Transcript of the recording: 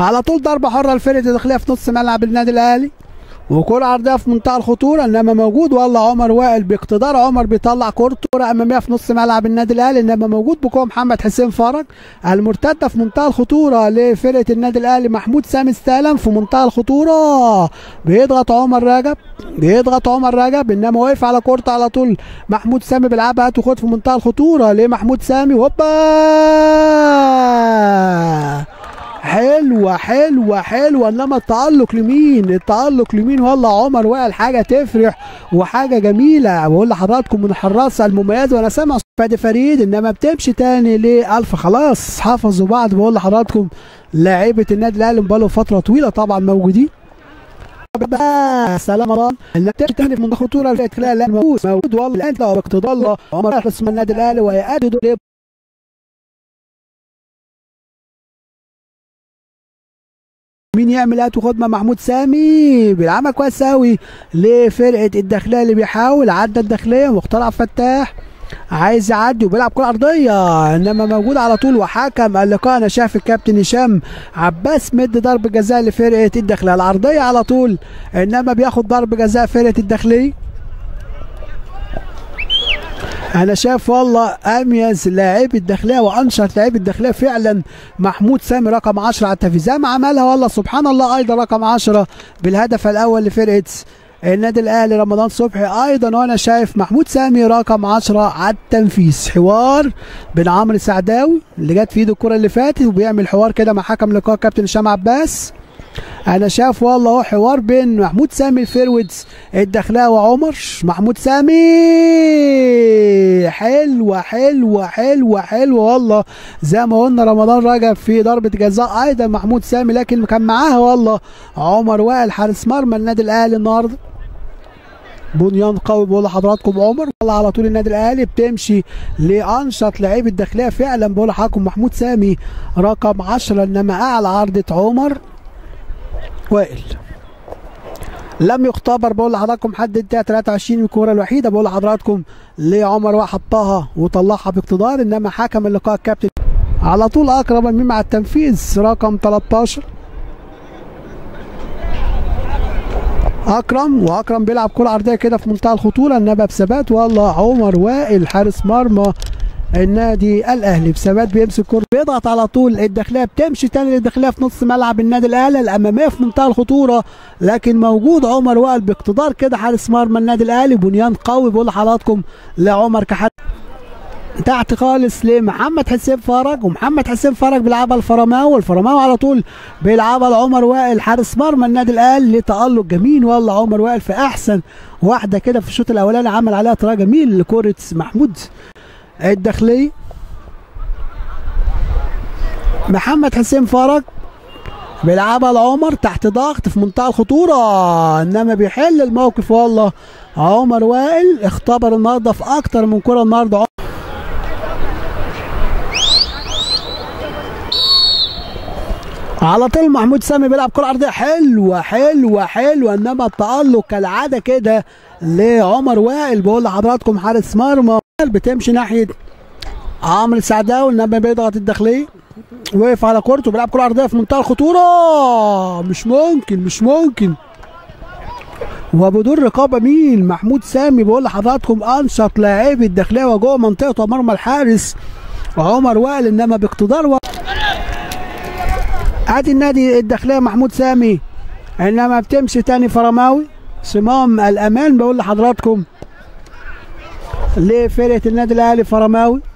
على طول ضربه حره لفرقه الداخليه في نص ملعب النادي الاهلي وكرة عرضية في منتهى الخطورة انما موجود والله عمر وائل باقتدار عمر بيطلع كورته كرة امامية في نص ملعب النادي الاهلي انما موجود بقوة محمد حسين فرج المرتدة في منتهى الخطورة لفرقة النادي الاهلي محمود سامي استلم في منتهى الخطورة بيضغط عمر رجب بيضغط عمر رجب انما واقف على كورته على طول محمود سامي بيلعبها هات وخد في منتهى الخطورة لمحمود سامي هوبا حلوة حلوة حلوة انما التألق لمين التألق لمين والله عمر وائل حاجة تفرح وحاجة جميلة بقول لحضراتكم من الحراسة المميزة وانا سامع فادي فريد انما بتمشي تاني لألف خلاص حفظوا بعض بقول لحضراتكم لاعيبة النادي الاهلي بقالهم فترة طويلة طبعا موجودين سلام الله النتائج تاني في منطقه خطوره في خلال موجود موجود والله انت باقتضاء الله عمر اسم النادي الاهلي ويأدي دور مين يعمل هات وخد مع محمود سامي بيلعبها كويس قوي لفرقه الداخليه اللي بيحاول عدى الداخليه مختار عبد الفتاح عايز يعدي وبيلعب كره ارضيه انما موجود على طول وحكم اللقاء انا شايف الكابتن هشام عباس مد ضرب جزاء لفرقه الداخليه العرضيه على طول انما بياخد ضرب جزاء فرقه الداخليه انا شايف والله اميز لاعب الداخليه وانشط لاعب الداخليه فعلا محمود سامي رقم 10 على التنفيذ زي ما عملها والله سبحان الله ايضا رقم 10 بالهدف الاول لفرقه النادي الاهلي رمضان صبحي ايضا وانا شايف محمود سامي رقم 10 على التنفيذ حوار بين عمرو سعداوي اللي جت في ايده الكره اللي فاتت وبيعمل حوار كده مع حكم لقاء كابتن هشام عباس انا شايف والله هو حوار بين محمود سامي الفيرويدز الداخليه وعمر محمود سامي حلوه حلوه حلوه حلوه والله زي ما قلنا رمضان رجب في ضربه جزاء ايضا محمود سامي لكن كان معاها والله عمر وائل حارس مرمى النادي الاهلي النهارده بنيان قوي بقول لحضراتكم عمر والله على طول النادي الاهلي بتمشي لانشط لعيب الداخليه فعلا بقول لحضراتكم محمود سامي رقم 10 انما اعلى عرضه عمر وائل لم يختبر بقول لحضراتكم حد الدقيقه 23 الكوره الوحيده بقول لحضراتكم لعمر وحطها وطلعها باقتدار انما حكم اللقاء الكابتن على طول اقرب من مع التنفيذ رقم 13 اكرم واكرم بيلعب كره عرضيه كده في منتهى الخطوره انما بثبات والله عمر وائل حارس مرمى النادي الاهلي بثبات بيمسك كرة بيضغط على طول الداخليه بتمشي تاني للداخليه في نص ملعب النادي الاهلي الاماميه في منتهى الخطوره لكن موجود عمر وائل باقتدار كده حارس مرمى النادي الاهلي بنيان قوي بقول لحضراتكم لعمر كحد تحت خالص لمحمد حسين فرج ومحمد حسين فرج بيلعبها الفرماوي والفرماوي على طول بيلعبها لعمر وائل حارس مرمى النادي الاهلي لتالق جميل والله عمر وائل في احسن واحده كده في الشوط الاولاني عمل عليها طريقه جميل لكره محمود الداخليه محمد حسين فرج بيلعبها لعمر تحت ضغط في منتهى الخطوره انما بيحل الموقف والله عمر وائل اختبر النهارده في اكتر من كره النهارده على طول محمود سامي بيلعب كره ارضيه حلوه حلوه حلوه انما التالق كالعاده كده لعمر وائل بقول لحضراتكم حارس مرمى بتمشي ناحيه عمرو السعداوي انما بيضغط الداخليه وقف على كورته بيلعب كره ارضيه في منتهى الخطوره مش ممكن مش ممكن وبدون رقابه مين محمود سامي بقول لحضراتكم انشط لاعبي الداخليه وجوه منطقه مرمى الحارس عمر وائل انما باقتدار و... ادي النادي الداخليه محمود سامي انما بتمشي تاني فرماوي صمام الامان بقول لحضراتكم لفرقه النادي الاهلي فرماوي